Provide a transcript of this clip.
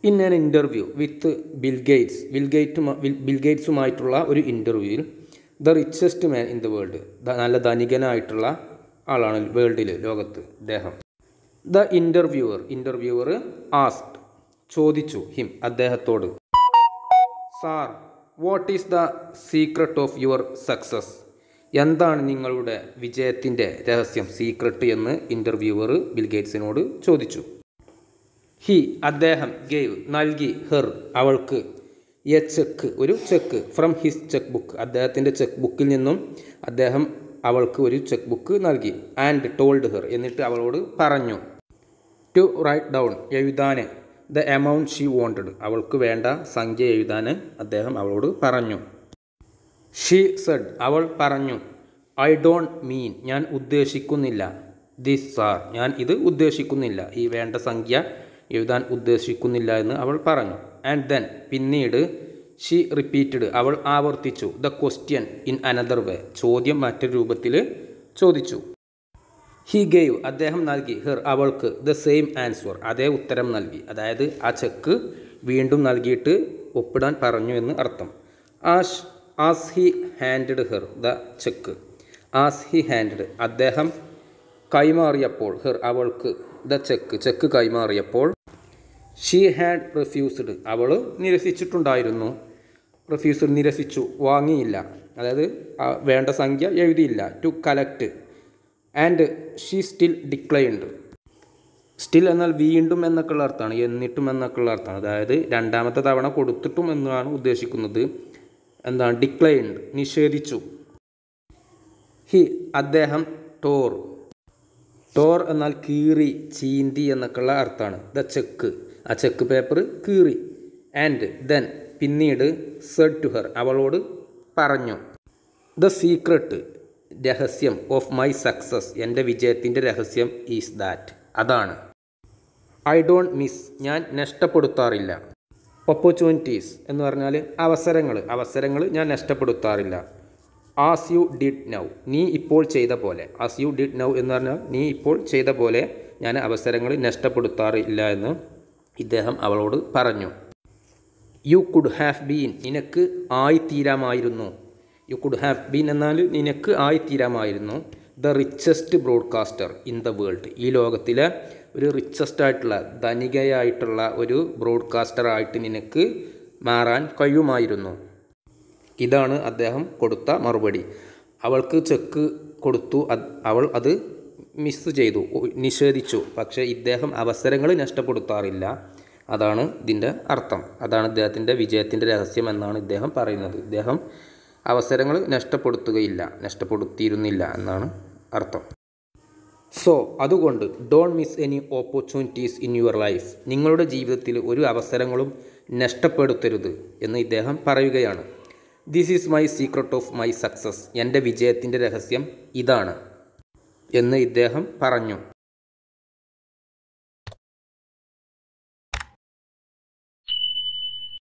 in an interview with Bill Gates Bill Gate Bill ഗേറ്റ്സുമായിട്ടുള്ള ഒരു ഇൻ്റർവ്യൂവിൽ the richest man in the world നല്ല ധനികനായിട്ടുള്ള ആളാണ് വേൾഡിൽ ലോകത്ത് അദ്ദേഹം ദ ഇൻ്റർവ്യൂവർ ഇൻ്റർവ്യൂവർ ആസ്ഡ് ചോദിച്ചു ഹിം അദ്ദേഹത്തോട് sir what is the secret of your success എന്താണ് നിങ്ങളുടെ വിജയത്തിൻ്റെ രഹസ്യം സീക്രട്ട് എന്ന് ഇൻ്റർവ്യൂവർ ബിൽഗേറ്റ്സിനോട് ചോദിച്ചു ഹി അദ്ദേഹം ഗേവ് നൽകി ഹെർ അവൾക്ക് എ ചെക്ക് ഒരു cheque from his cheque book അദ്ദേഹത്തിൻ്റെ ചെക്ക് ബുക്കിൽ നിന്നും അദ്ദേഹം അവൾക്ക് ഒരു ചെക്ക് ബുക്ക് നൽകി ആൻഡ് ടോൾഡ് ഹെർ എന്നിട്ട് അവളോട് പറഞ്ഞു ടു റൈറ്റ് ഡൗൺ എഴുതാൻ ദ എമൗണ്ട് ഷീ വോണ്ടഡ് അവൾക്ക് വേണ്ട സംഖ്യ എഴുതാൻ അദ്ദേഹം അവളോട് പറഞ്ഞു ഷീ സെഡ് അവൾ പറഞ്ഞു ഐ ഡോണ്ട് മീൻ ഞാൻ ഉദ്ദേശിക്കുന്നില്ല ദിസ് സാർ ഞാൻ ഇത് ഉദ്ദേശിക്കുന്നില്ല ഈ വേണ്ട സംഖ്യ എഴുതാൻ ഉദ്ദേശിക്കുന്നില്ല എന്ന് അവൾ പറഞ്ഞു ആൻഡ് ദെൻ പിന്നീട് ഷീ റിപ്പീറ്റഡ് അവൾ ആവർത്തിച്ചു the question in another way ചോദ്യം മറ്റൊരു രൂപത്തിൽ ചോദിച്ചു ഹി ഗേവ് അദ്ദേഹം നൽകി ഹെർ അവൾക്ക് ദ സെയിം ആൻസർ അതേ ഉത്തരം നൽകി അതായത് ആ ചെക്ക് വീണ്ടും നൽകിയിട്ട് ഒപ്പിടാൻ പറഞ്ഞു എന്ന് അർത്ഥം as as he handed her the cheque as he handed അദ്ദേഹം കൈമാറിയപ്പോൾ ഹെർ അവൾക്ക് ദ ചെക്ക് ചെക്ക് കൈമാറിയപ്പോൾ ഷീ ഹാഡ് റിഫ്യൂസ്ഡ് അവൾ നിരസിച്ചിട്ടുണ്ടായിരുന്നു റിഫ്യൂസ്ഡ് നിരസിച്ചു വാങ്ങിയില്ല അതായത് ആ വേണ്ട സംഖ്യ എഴുതിയില്ല to collect and she still declined still എന്നാൽ വീണ്ടും എന്നൊക്കെയുള്ള അർത്ഥമാണ് എന്നിട്ടും എന്നൊക്കെയുള്ള അർത്ഥമാണ് അതായത് രണ്ടാമത്തെ തവണ കൊടുത്തിട്ടും എന്നാണ് ഉദ്ദേശിക്കുന്നത് എന്താണ് ഡിക്ലൈൻഡ് നിഷേധിച്ചു ഹി അദ്ദേഹം ടോർ ടോർ എന്നാൽ കീറി ചീന്തി എന്നൊക്കെയുള്ള അർത്ഥമാണ് ദ ചെക്ക് ആ ചെക്ക് പേപ്പർ കീറി ആൻഡ് ദെൻ പിന്നീട് സെഡ് ടു ഹെർ അവളോട് പറഞ്ഞു ദ സീക്രട്ട് രഹസ്യം ഓഫ് മൈ സക്സസ് എൻ്റെ വിജയത്തിൻ്റെ രഹസ്യം ഈസ് ദാറ്റ് അതാണ് ഐ ഡോണ്ട് മിസ് ഞാൻ നഷ്ടപ്പെടുത്താറില്ല ഓപ്പർച്യൂണിറ്റീസ് എന്ന് പറഞ്ഞാൽ അവസരങ്ങൾ അവസരങ്ങൾ ഞാൻ നഷ്ടപ്പെടുത്താറില്ല ആസ് യു ഡിഡ് നൗ നീ ഇപ്പോൾ ചെയ്ത പോലെ ആസ് യു ഡിഡ് നൗ എന്ന് പറഞ്ഞാൽ നീ ഇപ്പോൾ ചെയ്ത പോലെ ഞാൻ അവസരങ്ങൾ നഷ്ടപ്പെടുത്താറില്ല എന്ന് ഇദ്ദേഹം അവളോട് പറഞ്ഞു യു കുഡ് ഹാവ് ബീൻ നിനക്ക് ആയിത്തീരാമായിരുന്നു യു കുഡ് ഹാവ് ബീൻ എന്നാൽ നിനക്ക് ആയിത്തീരാമായിരുന്നു the richest broadcaster in the world ഈ ലോകത്തിലെ ഒരു റിച്ചസ്റ്റ് ആയിട്ടുള്ള ധനികയായിട്ടുള്ള ഒരു ബ്രോഡ്കാസ്റ്റർ ആയിട്ട് നിനക്ക് മാറാൻ കഴിയുമായിരുന്നു ഇതാണ് അദ്ദേഹം കൊടുത്ത മറുപടി അവൾക്ക് ചെക്ക് കൊടുത്തു അത് അവൾ അത് മിസ് ചെയ്തു നിഷേധിച്ചു പക്ഷേ ഇദ്ദേഹം അവസരങ്ങൾ നഷ്ടപ്പെടുത്താറില്ല അതാണ് ഇതിൻ്റെ അർത്ഥം അതാണ് ഇദ്ദേഹത്തിൻ്റെ വിജയത്തിൻ്റെ രഹസ്യം എന്നാണ് ഇദ്ദേഹം പറയുന്നത് ഇദ്ദേഹം അവസരങ്ങൾ നഷ്ടപ്പെടുത്തുകയില്ല നഷ്ടപ്പെടുത്തിയിരുന്നില്ല എന്നാണ് അർത്ഥം സോ അതുകൊണ്ട് don't miss any opportunities in your life നിങ്ങളുടെ ജീവിതത്തിൽ ഒരു അവസരങ്ങളും നഷ്ടപ്പെടുത്തരുത് എന്ന് ഇദ്ദേഹം പറയുകയാണ് this is my secret of my success എൻ്റെ വിജയത്തിൻ്റെ രഹസ്യം ഇതാണ് എന്ന് ഇദ്ദേഹം പറഞ്ഞു